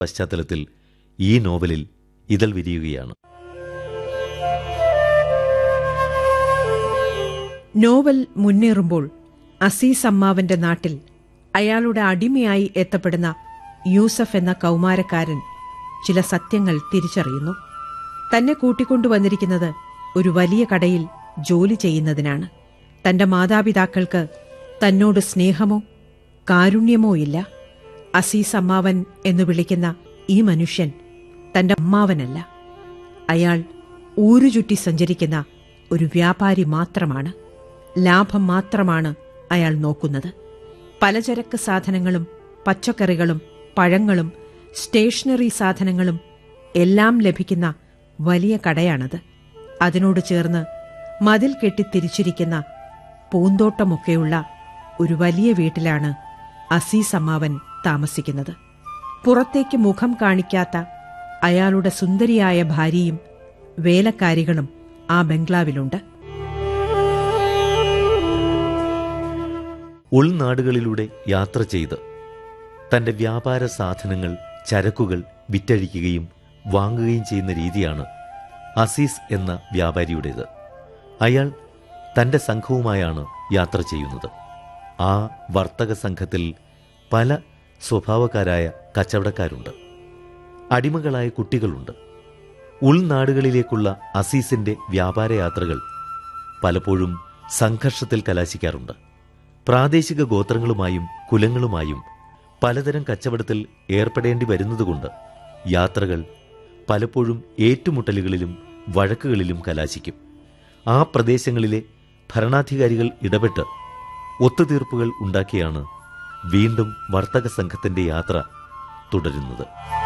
പശ്ചാത്തലത്തിൽ ഈ നോവലിൽ ഇതൾ വിരിയുകയാണ് നോവൽ മുന്നേറുമ്പോൾ അസീസ് അമ്മാവന്റെ നാട്ടിൽ അയാളുടെ അടിമയായി എത്തപ്പെടുന്ന യൂസഫ് എന്ന കൗമാരക്കാരൻ ചില സത്യങ്ങൾ തിരിച്ചറിയുന്നു തന്നെ കൂട്ടിക്കൊണ്ടുവന്നിരിക്കുന്നത് ഒരു വലിയ കടയിൽ ജോലി ചെയ്യുന്നതിനാണ് തന്റെ മാതാപിതാക്കൾക്ക് തന്നോട് സ്നേഹമോ കാരുണ്യമോ ഇല്ല അസീസ് അമ്മാവൻ എന്ന് വിളിക്കുന്ന ഈ മനുഷ്യൻ തന്റെ അമ്മാവനല്ല അയാൾ ഊരുചുറ്റി സഞ്ചരിക്കുന്ന ഒരു വ്യാപാരി മാത്രമാണ് ലാഭം മാത്രമാണ് അയാൾ നോക്കുന്നത് പലചരക്ക് സാധനങ്ങളും പച്ചക്കറികളും പഴങ്ങളും സ്റ്റേഷനറി സാധനങ്ങളും എല്ലാം ലഭിക്കുന്ന വലിയ കടയാണത് അതിനോട് ചേർന്ന് മതിൽ കെട്ടി തിരിച്ചിരിക്കുന്ന പൂന്തോട്ടമൊക്കെയുള്ള ഒരു വലിയ വീട്ടിലാണ് അസീസ് അമ്മാവൻ താമസിക്കുന്നത് പുറത്തേക്ക് മുഖം കാണിക്കാത്ത അയാളുടെ സുന്ദരിയായ ഭാര്യയും വേലക്കാരികളും ആ ബംഗ്ലാവിലുണ്ട് ഉൾനാടുകളിലൂടെ യാത്ര ചെയ്ത് തന്റെ വ്യാപാര സാധനങ്ങൾ ചരക്കുകൾ വിറ്റഴിക്കുകയും വാങ്ങുകയും ചെയ്യുന്ന രീതിയാണ് അസീസ് എന്ന വ്യാപാരിയുടേത് അയാൾ തന്റെ സംഘവുമായാണ് യാത്ര ചെയ്യുന്നത് ആ വർത്തക സംഘത്തിൽ പല സ്വഭാവക്കാരായ കച്ചവടക്കാരുണ്ട് അടിമകളായ കുട്ടികളുണ്ട് ഉൾനാടുകളിലേക്കുള്ള അസീസിന്റെ വ്യാപാരയാത്രകൾ പലപ്പോഴും സംഘർഷത്തിൽ കലാശിക്കാറുണ്ട് പ്രാദേശിക ഗോത്രങ്ങളുമായും കുലങ്ങളുമായും പലതരം കച്ചവടത്തിൽ ഏർപ്പെടേണ്ടി വരുന്നതുകൊണ്ട് യാത്രകൾ പലപ്പോഴും ഏറ്റുമുട്ടലുകളിലും വഴക്കുകളിലും കലാശിക്കും ആ പ്രദേശങ്ങളിലെ ഭരണാധികാരികൾ ഇടപെട്ട് ഒത്തുതീർപ്പുകൾ ഉണ്ടാക്കിയാണ് വീണ്ടും വർത്തക സംഘത്തിന്റെ യാത്ര തുടരുന്നത്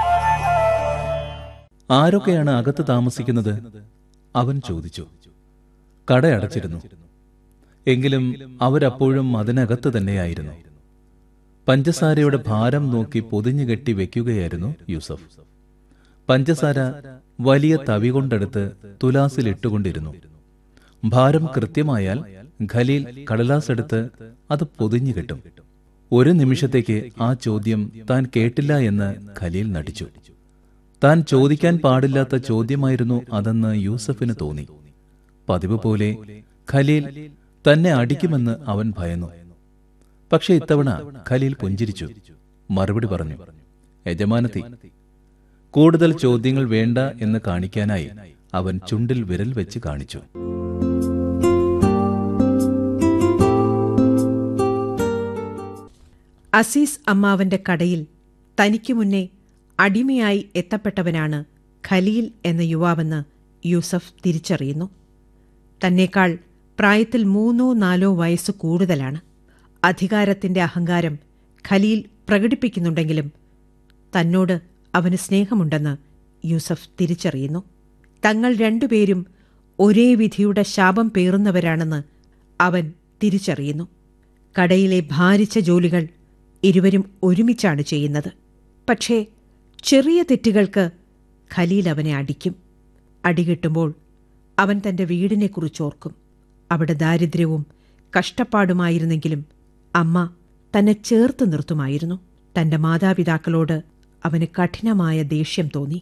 ആരൊക്കെയാണ് അകത്ത് താമസിക്കുന്നത് അവൻ ചോദിച്ചു കടയടച്ചിരുന്നു എങ്കിലും അവരപ്പോഴും അതിനകത്ത് തന്നെയായിരുന്നു പഞ്ചസാരയുടെ ഭാരം നോക്കി പൊതിഞ്ഞു കെട്ടി വെക്കുകയായിരുന്നു യൂസഫ് പഞ്ചസാര വലിയ തവി കൊണ്ടെടുത്ത് തുലാസിൽ ഇട്ടുകൊണ്ടിരുന്നു ഭാരം കൃത്യമായാൽ ഖലീൽ കടലാസ് എടുത്ത് അത് പൊതിഞ്ഞു കെട്ടും ഒരു നിമിഷത്തേക്ക് ആ ചോദ്യം താൻ കേട്ടില്ല എന്ന് ഖലീൽ നടിച്ചു താൻ ചോദിക്കാൻ പാടില്ലാത്ത ചോദ്യമായിരുന്നു അതെന്ന് യൂസഫിന് തോന്നി പതിവ് പോലെ ഖലീൽ തന്നെ അടിക്കുമെന്ന് അവൻ ഭയന്നു പക്ഷെ ഇത്തവണ ഖലീൽ പുഞ്ചിരിച്ചു മറുപടി പറഞ്ഞു യജമാനത്തി കൂടുതൽ ചോദ്യങ്ങൾ വേണ്ട എന്ന് കാണിക്കാനായി അവൻ ചുണ്ടിൽ വിരൽ വെച്ച് കാണിച്ചു അസീസ് അമ്മാവന്റെ കടയിൽ തനിക്ക് മുന്നേ അടിമയായി എത്തപ്പെട്ടവനാണ് ഖലീൽ എന്ന യുവാവെന്ന് യൂസഫ് തിരിച്ചറിയുന്നു തന്നേക്കാൾ പ്രായത്തിൽ മൂന്നോ നാലോ വയസ്സ് കൂടുതലാണ് അധികാരത്തിന്റെ അഹങ്കാരം ഖലീൽ പ്രകടിപ്പിക്കുന്നുണ്ടെങ്കിലും തന്നോട് അവന് സ്നേഹമുണ്ടെന്ന് യൂസഫ് തിരിച്ചറിയുന്നു തങ്ങൾ രണ്ടുപേരും ഒരേ വിധിയുടെ ശാപം പേറുന്നവരാണെന്ന് അവൻ തിരിച്ചറിയുന്നു കടയിലെ ഭാരിച്ച ജോലികൾ ഇരുവരും ഒരുമിച്ചാണ് ചെയ്യുന്നത് പക്ഷേ ചെറിയ തെറ്റുകൾക്ക് ഖലീൽ അവനെ അടിക്കും അടികിട്ടുമ്പോൾ അവൻ തന്റെ വീടിനെക്കുറിച്ചോർക്കും അവിടെ ദാരിദ്ര്യവും കഷ്ടപ്പാടുമായിരുന്നെങ്കിലും അമ്മ തന്നെ ചേർത്ത് നിർത്തുമായിരുന്നു തന്റെ മാതാപിതാക്കളോട് അവന് കഠിനമായ ദേഷ്യം തോന്നി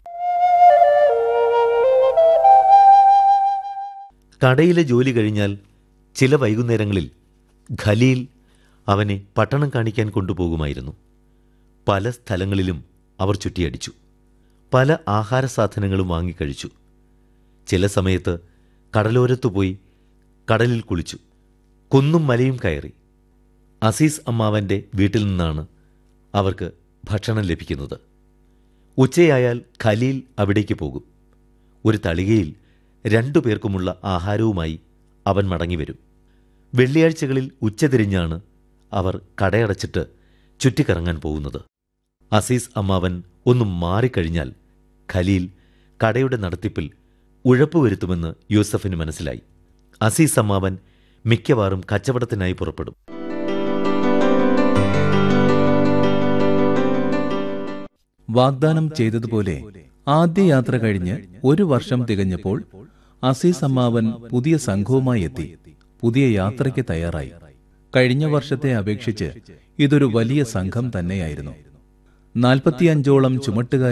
കടയിലെ ജോലി കഴിഞ്ഞാൽ ചില വൈകുന്നേരങ്ങളിൽ ഖലീൽ അവനെ പട്ടണം കാണിക്കാൻ കൊണ്ടുപോകുമായിരുന്നു പല സ്ഥലങ്ങളിലും അവർ ചുറ്റിയടിച്ചു പല ആഹാര സാധനങ്ങളും വാങ്ങിക്കഴിച്ചു ചില സമയത്ത് കടലോരത്തു പോയി കടലിൽ കുളിച്ചു കുന്നും മലയും കയറി അസീസ് അമ്മാവന്റെ വീട്ടിൽ നിന്നാണ് അവർക്ക് ഭക്ഷണം ലഭിക്കുന്നത് ഉച്ചയായാൽ ഖലീൽ അവിടേക്ക് പോകും ഒരു തളികയിൽ രണ്ടു പേർക്കുമുള്ള ആഹാരവുമായി അവൻ മടങ്ങിവരും വെള്ളിയാഴ്ചകളിൽ ഉച്ചതിരിഞ്ഞാണ് അവർ കടയടച്ചിട്ട് ചുറ്റിക്കറങ്ങാൻ പോകുന്നത് അസീസ് അമ്മാവൻ ഒന്നും മാറിക്കഴിഞ്ഞാൽ ഖലീൽ കടയുടെ നടത്തിപ്പിൽ ഉഴപ്പുവരുത്തുമെന്ന് യൂസഫിന് മനസ്സിലായി അസീസ് അമ്മാവൻ മിക്കവാറും കച്ചവടത്തിനായി പുറപ്പെടും വാഗ്ദാനം ചെയ്തതുപോലെ ആദ്യ യാത്ര കഴിഞ്ഞ് ഒരു വർഷം തികഞ്ഞപ്പോൾ അസീസ് അമ്മാവൻ പുതിയ സംഘവുമായി എത്തി പുതിയ യാത്രയ്ക്ക് തയ്യാറായി കഴിഞ്ഞ വർഷത്തെ അപേക്ഷിച്ച് ഇതൊരു വലിയ സംഘം തന്നെയായിരുന്നു നാൽപ്പത്തിയഞ്ചോളം ചുമട്ടുകാർ